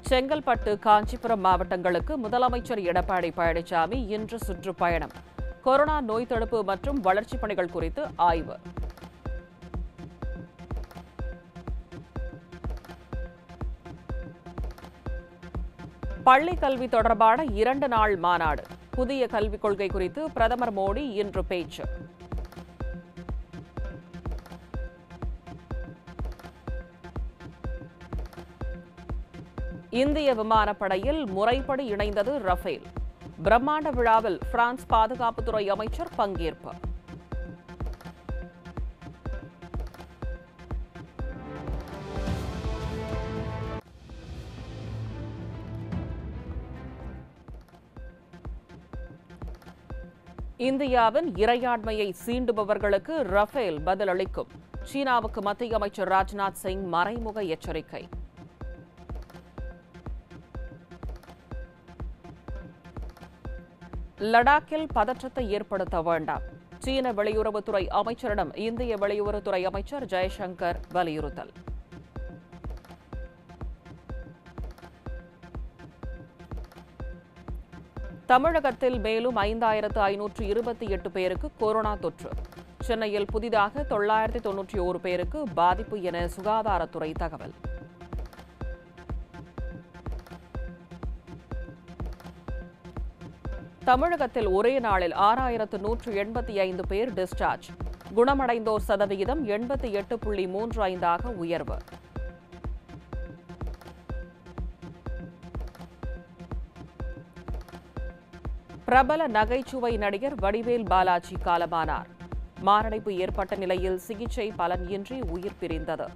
செங்கல்பட்டு காஞ்சிபுரம் மாவட்டங்களுக்கு முதலமைச்சர் எடப்பாடி பழனிசாமி இன்று சுற்றுப்பயணம் கொரோனா நோய் தடுப்பு மற்றும் வளர்ச்சிப் பணிகள் குறித்து ஆய்வு பள்ளி கல்வி தொடர்பான இரண்டு நாள் மாநாடு புதிய கல்விக் கொள்கை குறித்து பிரதமர் மோடி இன்று பேச்சு இந்திய விமானப்படையில் முறைப்படி இணைந்தது ரஃபேல் பிரம்மாண்ட விழாவில் பிரான்ஸ் பாதுகாப்புத்துறை அமைச்சர் பங்கேற்பு இந்தியாவின் இறையாண்மையை சீண்டுபவர்களுக்கு ரஃபேல் பதிலளிக்கும் சீனாவுக்கு மத்திய அமைச்சர் ராஜ்நாத் சிங் மறைமுக எச்சரிக்கை லடாக்கில் பதற்றத்தை ஏற்படுத்த வேண்டாம் சீன வெளியுறவுத்துறை அமைச்சரிடம் இந்திய வெளியுறவுத்துறை அமைச்சர் ஜெய்சங்கர் வலியுறுத்தல் தமிழகத்தில் மேலும் ஐந்தாயிரத்து ஐநூற்று இருபத்தி எட்டு பேருக்கு கொரோனா தொற்று சென்னையில் புதிதாக தொள்ளாயிரத்தி தொன்னூற்றி ஓரு பேருக்கு பாதிப்பு என சுகாதாரத்துறை தகவல் தமிழகத்தில் ஒரே நாளில் ஆறாயிரத்து நூற்று எண்பத்தி ஐந்து பேர் டிஸ்சார்ஜ் குணமடைந்தோர் சதவிகிதம் எண்பத்தி எட்டு புள்ளி மூன்று ஐந்தாக உயர்வு பிரபல நகைச்சுவை நடிகர் வடிவேல் பாலாஜி காலமானார் மாரடைப்பு ஏற்பட்ட நிலையில் சிகிச்சை பலன் இன்றி உயிர் பிரிந்தது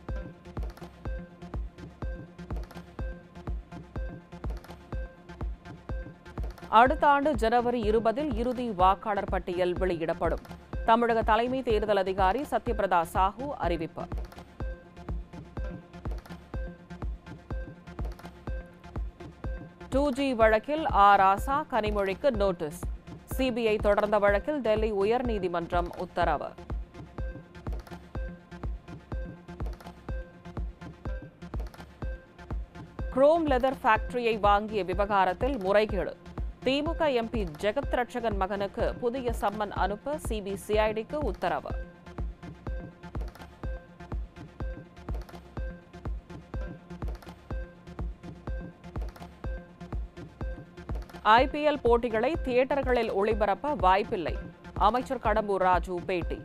அடுத்த ஆண்டு ஜனவரி இருபதில் இறுதி வாக்காளர் பட்டியல் வெளியிடப்படும் தமிழக தலைமை தேர்தல் அதிகாரி சத்யபிரதா சாஹூ அறிவிப்பு டூ ஜி வழக்கில் ஆ ராசா கனிமொழிக்கு நோட்டீஸ் சிபிஐ தொடர்ந்த வழக்கில் டெல்லி உயர்நீதிமன்றம் உத்தரவு குரோம் லெதர் ஃபேக்டரியை வாங்கிய விவகாரத்தில் முறைகேடு திமுக எம்பி ஜெகத் ரட்சகன் மகனுக்கு புதிய சம்மன் அனுப்ப சிபிசிஐடிக்கு உத்தரவு ஐபிஎல் போட்டிகளை தியேட்டர்களில் ஒளிபரப்ப வாய்ப்பில்லை அமைச்சர் கடம்பூர் ராஜு பேட்டி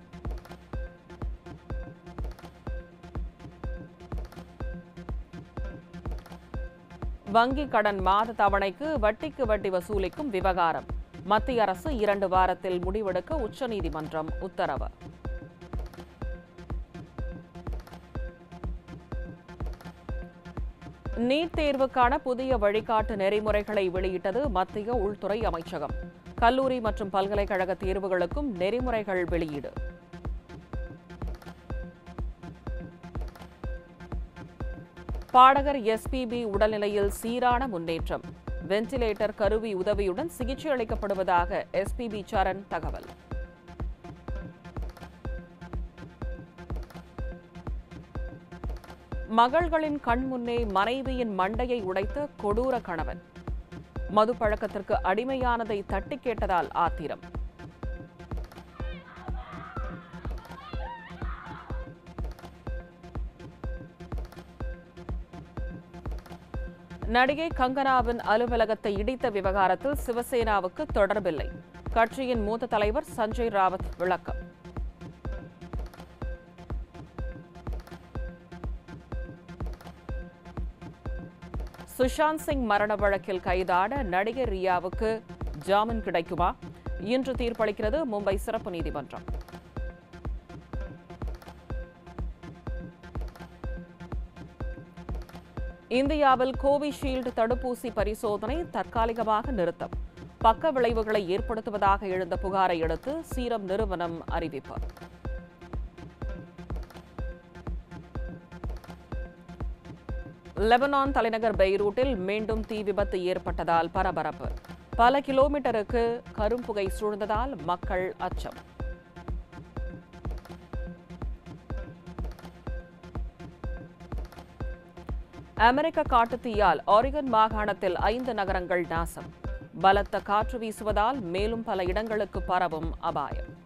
வங்கி கடன் மாத தவணைக்கு வட்டிக்கு வட்டி வசூலிக்கும் விவகாரம் மத்திய அரசு இரண்டு வாரத்தில் முடிவெடுக்க உச்சநீதிமன்றம் உத்தரவு நீட் தேர்வுக்கான புதிய வழிகாட்டு நெறிமுறைகளை வெளியிட்டது மத்திய உள்துறை அமைச்சகம் கல்லூரி மற்றும் பல்கலைக்கழக தேர்வுகளுக்கும் நெறிமுறைகள் வெளியீடு பாடகர் எஸ்பிபி உடல்நிலையில் சீரான முன்னேற்றம் வென்டிலேட்டர் கருவி உதவியுடன் சிகிச்சை அளிக்கப்படுவதாக எஸ்பிபி சரண் தகவல் மகள்களின் கண் முன்னே மனைவியின் மண்டையை உடைத்த கொடூர கணவன் மது பழக்கத்திற்கு அடிமையானதை தட்டி கேட்டதால் ஆத்திரம் நடிகை கங்கனாவின் அலுவலகத்தை இடித்த விவகாரத்தில் சிவசேனாவுக்கு தொடர்பில்லை கட்சியின் மூத்த தலைவர் சஞ்சய் ராவத் விளக்கம் சுஷாந்த் சிங் மரண வழக்கில் கைதான நடிகர் ரியாவுக்கு ஜாமீன் கிடைக்குமா இன்று தீர்ப்பளிக்கிறது மும்பை சிறப்பு நீதிமன்றம் இந்தியாவில் கோவிஷீல்டு தடுப்பூசி பரிசோதனை தற்காலிகமாக நிறுத்தம் பக்க விளைவுகளை ஏற்படுத்துவதாக எழுந்த புகாரை அடுத்து சீரம் நிறுவனம் அறிவிப்பு லெபனான் தலைநகர் பெய்ரூட்டில் மீண்டும் தீ விபத்து ஏற்பட்டதால் பரபரப்பு பல கிலோமீட்டருக்கு கரும்புகை சூழ்ந்ததால் மக்கள் அச்சம் அமெரிக்க காட்டுத்தீயால் ஆரிகன் மாகாணத்தில் ஐந்து நகரங்கள் நாசம் பலத்த காற்று வீசுவதால் மேலும் பல இடங்களுக்கு பரவும் அபாயம்